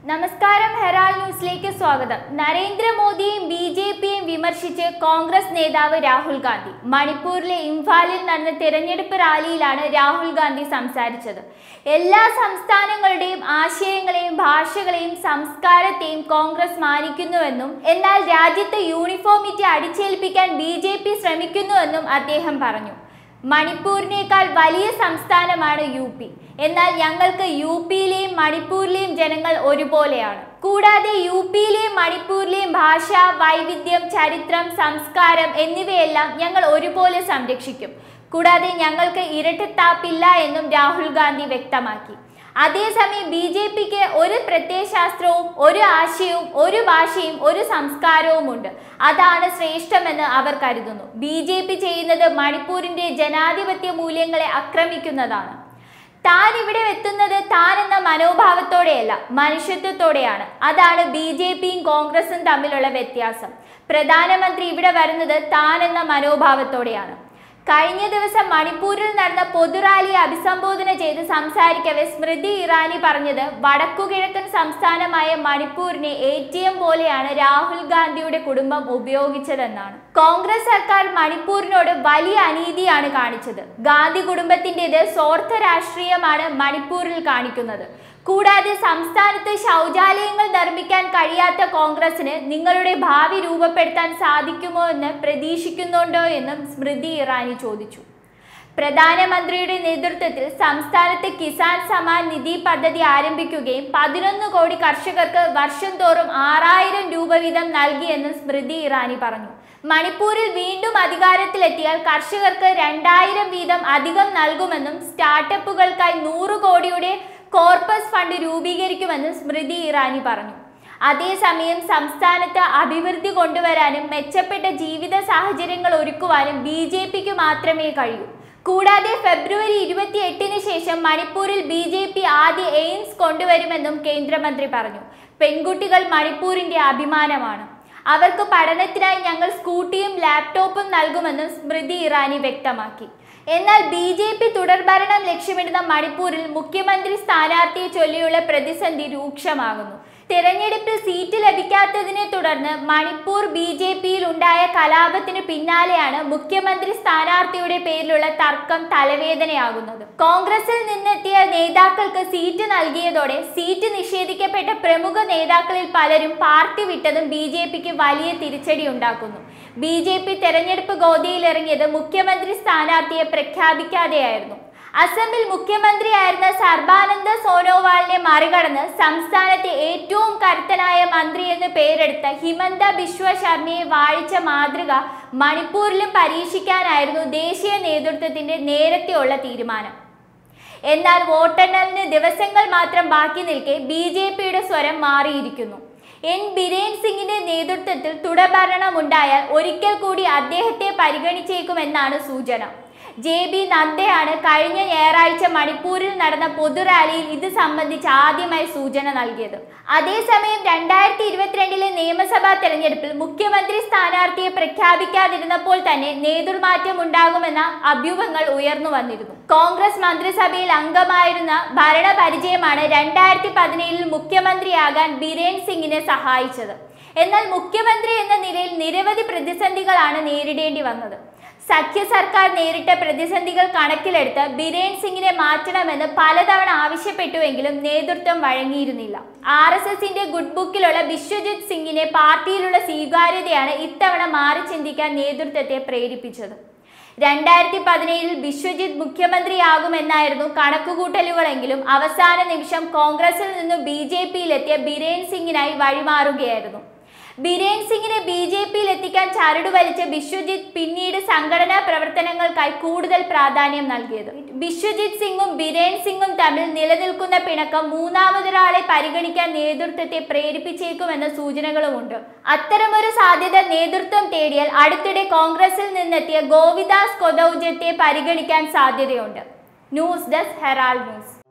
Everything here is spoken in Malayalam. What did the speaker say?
നമസ്കാരം ഹെറാൾഡ് ന്യൂസിലേക്ക് സ്വാഗതം നരേന്ദ്രമോദിയെയും ബി ജെ പിയെയും വിമർശിച്ച് കോൺഗ്രസ് നേതാവ് രാഹുൽ ഗാന്ധി മണിപ്പൂരിലെ ഇംഫാലിൽ നടന്ന തിരഞ്ഞെടുപ്പ് റാലിയിലാണ് രാഹുൽ ഗാന്ധി സംസാരിച്ചത് എല്ലാ സംസ്ഥാനങ്ങളുടെയും ആശയങ്ങളെയും ഭാഷകളെയും സംസ്കാരത്തെയും കോൺഗ്രസ് മാനിക്കുന്നുവെന്നും എന്നാൽ രാജ്യത്ത് യൂണിഫോമിറ്റി അടിച്ചേൽപ്പിക്കാൻ ബി ജെ പി ശ്രമിക്കുന്നുവെന്നും അദ്ദേഹം പറഞ്ഞു മണിപ്പൂരിനേക്കാൾ വലിയ സംസ്ഥാനമാണ് യു പി എന്നാൽ ഞങ്ങൾക്ക് യു പിയിലെയും മണിപ്പൂരിലെയും ജനങ്ങൾ ഒരുപോലെയാണ് കൂടാതെ യു പിയിലെയും മണിപ്പൂരിലെയും ഭാഷ വൈവിധ്യം ചരിത്രം സംസ്കാരം എന്നിവയെല്ലാം ഞങ്ങൾ ഒരുപോലെ സംരക്ഷിക്കും കൂടാതെ ഞങ്ങൾക്ക് ഇരട്ടത്താപ്പില്ല എന്നും രാഹുൽ ഗാന്ധി വ്യക്തമാക്കി അതേസമയം ബി ജെ പിക്ക് ഒരു പ്രത്യയശാസ്ത്രവും ഒരു ആശയവും ഒരു ഭാഷയും ഒരു സംസ്കാരവും ഉണ്ട് അതാണ് ശ്രേഷ്ഠമെന്ന് അവർ കരുതുന്നു ബി ജെ പി ചെയ്യുന്നത് മണിപ്പൂരിന്റെ ജനാധിപത്യ മൂല്യങ്ങളെ ആക്രമിക്കുന്നതാണ് താൻ ഇവിടെ എത്തുന്നത് താൻ എന്ന മനോഭാവത്തോടെയല്ല മനുഷ്യത്വത്തോടെയാണ് അതാണ് ബി ജെ പിയും കോൺഗ്രസും തമ്മിലുള്ള വ്യത്യാസം പ്രധാനമന്ത്രി ഇവിടെ വരുന്നത് താൻ എന്ന മനോഭാവത്തോടെയാണ് കഴിഞ്ഞ ദിവസം മണിപ്പൂരിൽ നടന്ന പൊതുറാലിയെ അഭിസംബോധന ചെയ്ത് സംസാരിക്കവെ സ്മൃതി ഇറാനി പറഞ്ഞത് വടക്കുകിഴക്കൻ സംസ്ഥാനമായ മണിപ്പൂരിനെ എ ടി എം പോലെയാണ് രാഹുൽ ഗാന്ധിയുടെ കുടുംബം ഉപയോഗിച്ചതെന്നാണ് കോൺഗ്രസ് സർക്കാർ മണിപ്പൂരിനോട് വലിയ അനീതിയാണ് കാണിച്ചത് ഗാന്ധി കുടുംബത്തിൻ്റെത് സ്വാർത്ഥ രാഷ്ട്രീയമാണ് മണിപ്പൂരിൽ കാണിക്കുന്നത് കൂടാതെ സംസ്ഥാനത്ത് ശൗചാലയങ്ങൾ നിർമ്മിക്കാൻ കഴിയാത്ത കോൺഗ്രസിന് നിങ്ങളുടെ ഭാവി രൂപപ്പെടുത്താൻ സാധിക്കുമോ എന്ന് പ്രതീക്ഷിക്കുന്നുണ്ടോ എന്നും സ്മൃതി ഇറാനി ചോദിച്ചു പ്രധാനമന്ത്രിയുടെ നേതൃത്വത്തിൽ സംസ്ഥാനത്ത് കിസാൻ സമാൻ നിധി പദ്ധതി ആരംഭിക്കുകയും പതിനൊന്ന് കോടി കർഷകർക്ക് വർഷം തോറും ആറായിരം രൂപ വീതം നൽകിയെന്നും സ്മൃതി ഇറാനി പറഞ്ഞു മണിപ്പൂരിൽ വീണ്ടും അധികാരത്തിലെത്തിയാൽ കർഷകർക്ക് രണ്ടായിരം വീതം അധികം നൽകുമെന്നും സ്റ്റാർട്ടപ്പുകൾക്കായി നൂറ് കോടിയുടെ കോർപ്പസ് ഫണ്ട് രൂപീകരിക്കുമെന്നും സ്മൃതി ഇറാനി പറഞ്ഞു അതേസമയം സംസ്ഥാനത്ത് അഭിവൃദ്ധി കൊണ്ടുവരാനും മെച്ചപ്പെട്ട ജീവിത സാഹചര്യങ്ങൾ ഒരുക്കുവാനും ബി ജെ പിക്ക് മാത്രമേ കഴിയൂ കൂടാതെ ഫെബ്രുവരി ഇരുപത്തി എട്ടിന് ശേഷം മണിപ്പൂരിൽ ബി ജെ പി ആദ്യ എയിംസ് കൊണ്ടുവരുമെന്നും കേന്ദ്രമന്ത്രി പറഞ്ഞു പെൺകുട്ടികൾ മണിപ്പൂരിന്റെ അഭിമാനമാണ് അവർക്ക് പഠനത്തിനായി ഞങ്ങൾ സ്കൂട്ടിയും ലാപ്ടോപ്പും നൽകുമെന്നും സ്മൃതി ഇറാനി വ്യക്തമാക്കി എന്നാൽ ബി ജെ പി തുടർഭരണം ലക്ഷ്യമിടുന്ന മണിപ്പൂരിൽ മുഖ്യമന്ത്രി സ്ഥാനാർത്ഥിയെ ചൊല്ലിയുള്ള പ്രതിസന്ധി രൂക്ഷമാകുന്നു തെരഞ്ഞെടുപ്പിൽ സീറ്റ് ലഭിക്കാത്തതിനെ തുടർന്ന് മണിപ്പൂർ ബി ജെ പിയിൽ ഉണ്ടായ കലാപത്തിന് പിന്നാലെയാണ് മുഖ്യമന്ത്രി സ്ഥാനാർത്ഥിയുടെ പേരിലുള്ള തർക്കം തലവേദനയാകുന്നത് കോൺഗ്രസിൽ നിന്നെത്തിയ നേതാക്കൾക്ക് സീറ്റ് നൽകിയതോടെ സീറ്റ് നിഷേധിക്കപ്പെട്ട പ്രമുഖ നേതാക്കളിൽ പലരും പാർട്ടി വിട്ടതും ബി ജെ പിക്ക് വലിയ തിരിച്ചടി ഉണ്ടാക്കുന്നു ബി ജെ പി തെരഞ്ഞെടുപ്പ് ഗോതയിലിറങ്ങിയത് മുഖ്യമന്ത്രി സ്ഥാനാർത്ഥിയെ പ്രഖ്യാപിക്കാതെയായിരുന്നു അസമിൽ മുഖ്യമന്ത്രിയായിരുന്ന സർബാനന്ദ സോനോവാളിനെ മറികടന്ന് സംസ്ഥാനത്തെ ഏറ്റവും കരുത്തനായ മന്ത്രി എന്ന് പേരെടുത്ത ഹിമന്ത ബിശ്വ ശർമ്മയെ വാഴിച്ച മാതൃക മണിപ്പൂരിലും പരീക്ഷിക്കാനായിരുന്നു ദേശീയ നേതൃത്വത്തിന്റെ നേരത്തെയുള്ള തീരുമാനം എന്നാൽ വോട്ടെണ്ണലിന് ദിവസങ്ങൾ മാത്രം ബാക്കി നിൽക്കെ ബി ജെ പിയുടെ സ്വരം മാറിയിരിക്കുന്നു എൻ ബിരേൻ സിംഗിന്റെ നേതൃത്വത്തിൽ തുടർഭരണമുണ്ടായാൽ ഒരിക്കൽ കൂടി അദ്ദേഹത്തെ പരിഗണിച്ചേക്കുമെന്നാണ് സൂചന ജെ ബി നദ്ദയാണ് കഴിഞ്ഞ ഞായറാഴ്ച മണിപ്പൂരിൽ നടന്ന പൊതുറാലിയിൽ ഇത് സംബന്ധിച്ച് ആദ്യമായി സൂചന നൽകിയത് അതേസമയം രണ്ടായിരത്തി ഇരുപത്തിരണ്ടിലെ നിയമസഭാ തെരഞ്ഞെടുപ്പിൽ മുഖ്യമന്ത്രി സ്ഥാനാർത്ഥിയെ പ്രഖ്യാപിക്കാതിരുന്നപ്പോൾ തന്നെ നേതൃമാറ്റം ഉണ്ടാകുമെന്ന അഭ്യൂഹങ്ങൾ ഉയർന്നു വന്നിരുന്നു കോൺഗ്രസ് മന്ത്രിസഭയിൽ അംഗമായിരുന്ന ഭരണപരിചയമാണ് രണ്ടായിരത്തി പതിനേഴിൽ മുഖ്യമന്ത്രിയാകാൻ ബിരേൻ സിംഗിനെ സഹായിച്ചത് എന്നാൽ മുഖ്യമന്ത്രി എന്ന നിലയിൽ നിരവധി പ്രതിസന്ധികളാണ് നേരിടേണ്ടി വന്നത് സഖ്യ സർക്കാർ നേരിട്ട പ്രതിസന്ധികൾ കണക്കിലെടുത്ത് ബിരേൻ സിംഗിനെ മാറ്റണമെന്ന് പലതവണ ആവശ്യപ്പെട്ടുവെങ്കിലും നേതൃത്വം വഴങ്ങിയിരുന്നില്ല ആർ എസ് എസിന്റെ ഗുഡ് ബുക്കിലുള്ള ബിശ്വജിത് സിംഗിനെ പാർട്ടിയിലുള്ള സ്വീകാര്യതയാണ് ഇത്തവണ മാറി ചിന്തിക്കാൻ നേതൃത്വത്തെ പ്രേരിപ്പിച്ചത് രണ്ടായിരത്തി പതിനേഴിൽ ബിശ്വജിത് മുഖ്യമന്ത്രിയാകുമെന്നായിരുന്നു കണക്കുകൂട്ടലുകളെങ്കിലും അവസാന നിമിഷം കോൺഗ്രസിൽ നിന്നും ബി ജെ പിയിലെത്തിയ ബിരേൻ സിംഗിനായി വഴിമാറുകയായിരുന്നു ബിരേൻ സിംഗിനെ ബി ജെ പിയിൽ എത്തിക്കാൻ ചരട് വലിച്ച ബിശ്വജിത്ത് പിന്നീട് സംഘടനാ പ്രവർത്തനങ്ങൾക്കായി കൂടുതൽ പ്രാധാന്യം നൽകിയത് ബിശ്വജിത് സിംഗും ബിരേൻ സിംഗും തമ്മിൽ നിലനിൽക്കുന്ന പിണക്കം മൂന്നാമതൊരാളെ പരിഗണിക്കാൻ നേതൃത്വത്തെ പ്രേരിപ്പിച്ചേക്കുമെന്ന സൂചനകളുമുണ്ട് അത്തരമൊരു സാധ്യത നേതൃത്വം തേടിയാൽ അടുത്തിടെ കോൺഗ്രസിൽ നിന്നെത്തിയ ഗോവിദാസ് കൊദൌജത്തെ പരിഗണിക്കാൻ സാധ്യതയുണ്ട് ന്യൂസ് ഡെസ്ക് ഹെറാൾഡ് ന്യൂസ്